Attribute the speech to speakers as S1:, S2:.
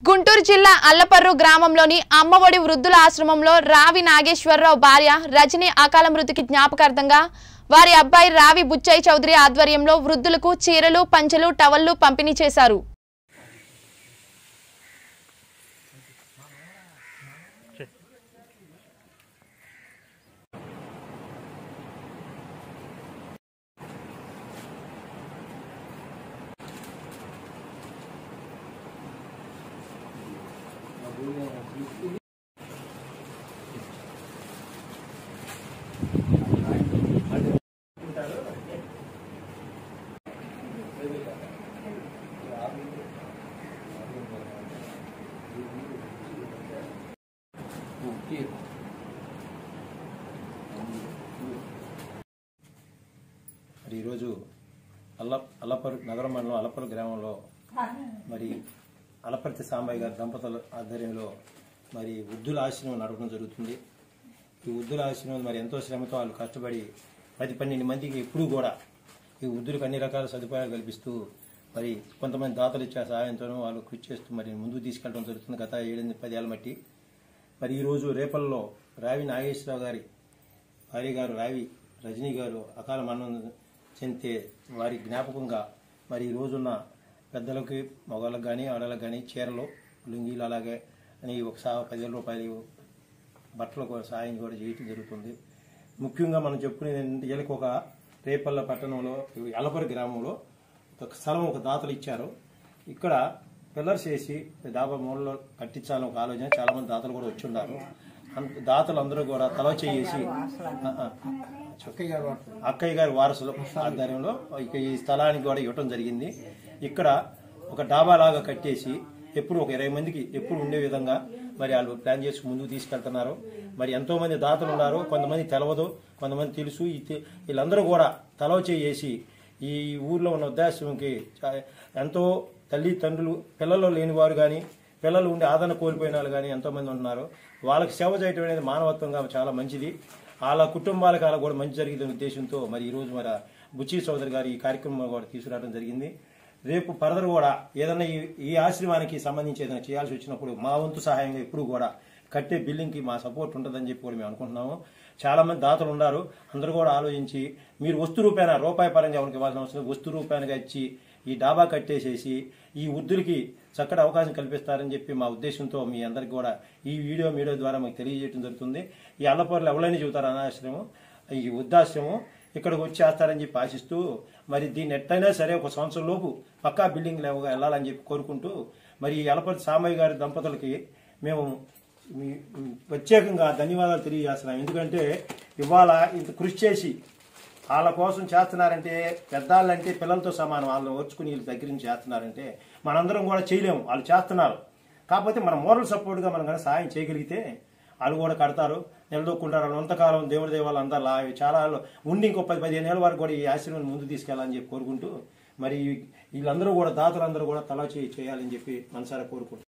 S1: గుంటూరు జిల్లా అల్లపర్రు గ్రామంలోని అమ్మఒడి వృద్ధుల ఆశ్రమంలో రావి నాగేశ్వరరావు భార్య రజని అకాల మృతికి జ్ఞాపకార్థంగా వారి అబ్బాయి రావి బుచ్చయ్య చౌదరి ఆధ్వర్యంలో వృద్ధులకు చీరలు పంచెలు టవళ్లు పంపిణీ చేశారు
S2: మరి ఈరోజు అల్ల అల్లపరు నగరం మండలం అల్లపరు గ్రామంలో మరి అలపర్తి సాంబయ్య గారి దంపతుల ఆధ్వర్యంలో మరి వృద్ధుల ఆశ్రమం నడపడం జరుగుతుంది ఈ వృద్ధుల ఆశ్రమం మరి ఎంతో శ్రమతో వాళ్ళు కష్టపడి పది పన్నెండు మందికి ఎప్పుడూ కూడా ఈ వృద్ధులకు అన్ని రకాల సదుపాయాలు కల్పిస్తూ మరి కొంతమంది దాతలు ఇచ్చే సహాయంతోనూ వాళ్ళు కృషి చేస్తూ మరి ముందుకు తీసుకెళ్ళడం జరుగుతుంది గత ఏడెనిమిది పదేళ్ళ మట్టి మరి ఈరోజు రేపల్లో రావి నాగేశ్వరరావు గారి భార్య గారు రావి రజనీ గారు అకాల మరణం చెందితే వారి జ్ఞాపకంగా మరి ఈ రోజున్న పెద్దలకి మగవాళ్ళకి కానీ ఆడవాళ్ళకి కానీ చీరలు లుంగీలు అలాగే అని ఒక సా పదివేల రూపాయలు బట్టలు కూడా సాయం కూడా చేయటం జరుగుతుంది ముఖ్యంగా మనం చెప్పుకునేది ఏంటంటే వీళ్ళకి ఒక రేపల్ల పట్టణంలో అలపరి గ్రామంలో ఒక స్థలం ఒక దాతలు ఇచ్చారు ఇక్కడ పిల్లర్స్ వేసి డాబా మూలలో కట్టించాలని ఒక ఆలోచన చాలా మంది దాతలు కూడా వచ్చి ఉన్నారు అంత దాతలు అందరూ కూడా తల చేసి అక్కయ్య గారి వారసులు ఆధ్వర్యంలో ఇక ఈ స్థలానికి కూడా ఇవ్వటం జరిగింది ఇక్కడ ఒక డాబా లాగా కట్టేసి ఎప్పుడు ఒక ఇరవై మందికి ఎప్పుడు ఉండే విధంగా మరి వాళ్ళు ప్లాన్ చేసి ముందుకు తీసుకెళ్తున్నారు మరి ఎంతో మంది దాతలు ఉన్నారు కొంతమంది తెలవదు కొంతమంది తెలుసు ఈ తె- వీళ్ళందరూ కూడా తలవ చేసి ఈ ఊర్లో ఉన్న ఉద్దేశంకి చా- ఎంతో తల్లి తండ్రులు పిల్లలు లేని వారు కానీ పిల్లలు ఉండి ఆదరణ కోల్పోయిన వాళ్ళు కానీ ఎంతో మంది ఉన్నారు వాళ్ళకి సేవ చేయడం అనేది మానవత్వంగా చాలా మంచిది వాళ్ళ కుటుంబాలకు అలా కూడా మంచి జరిగిందనే ఉద్దేశంతో మరి ఈ రోజు మరి బుచ్చి చౌదరి గారు ఈ కార్యక్రమం కూడా తీసుకురావడం జరిగింది రేపు ఫర్దర్ కూడా ఏదైనా ఈ ఈ ఆశ్రమానికి సంబంధించి ఏదైనా చేయాల్సి వచ్చినప్పుడు మా వంతు సహాయంగా ఎప్పుడు కూడా కట్టే బిల్డింగ్కి మా సపోర్ట్ ఉంటుందని చెప్పి కూడా మేము అనుకుంటున్నాము చాలా మంది దాతలు ఉన్నారు అందరూ కూడా ఆలోచించి మీరు వస్తు రూపాయన రూపాయి పరంగా ఎవరికి ఇవ్వాల్సిన అవసరం లేదు. వస్తు రూపాయనగా ఇచ్చి ఈ డాబా కట్టేసేసి ఈ వృద్ధులకి చక్కటి అవకాశం కల్పిస్తారని చెప్పి మా ఉద్దేశంతో మీ అందరికి కూడా ఈ వీడియో మీడియా ద్వారా మాకు తెలియజేయడం జరుగుతుంది ఈ అల్లపూర్లు ఎవరైనా చెబుతారు అనాశ్రమం ఈ వృద్ధాశ్రమం ఇక్కడికి వచ్చి చేస్తారని చెప్పి ఆశిస్తూ మరి దీన్ని ఎట్టయినా సరే ఒక సంవత్సరం లోపు పక్కా బిల్డింగ్ లేవగా వెళ్ళాలని చెప్పి కోరుకుంటూ మరి ఈ అలపతి సామయ్య గారి దంపతులకి మేము మీ- ప్రత్యేకంగా ధన్యవాదాలు తెలియజేస్తున్నాం ఎందుకంటే ఇవాళ ఇంత కృషి చేసి వాళ్ళ కోసం చేస్తున్నారంటే పెద్దాళ్ళంటే పిల్లలతో సమానం వాళ్ళని ఓర్చుకుని వీళ్ళ దగ్గర నుంచి చేస్తున్నారంటే మనందరం కూడా చేయలేము వాళ్ళు చేస్తున్నారు కాకపోతే మన మోరల్ సపోర్ట్గా మనం కనుక సాయం చేయగలిగితే వాళ్ళు కూడా కడతారు నిలదొక్కుంటారు వాళ్ళు అంతకాలం దేవుడి దేవాలు అందరూ చాలా ఉండి ఇంకో పది పదిహేను ఏళ్ళ వరకు కూడా ఈ ఆశ్రమం ముందు తీసుకెళ్ళాలని చెప్పి కోరుకుంటూ మరి వీళ్ళందరూ కూడా దాతలందరూ కూడా తలా చేయి చేయాలని చెప్పి మనసారా కోరుకుంటున్నారు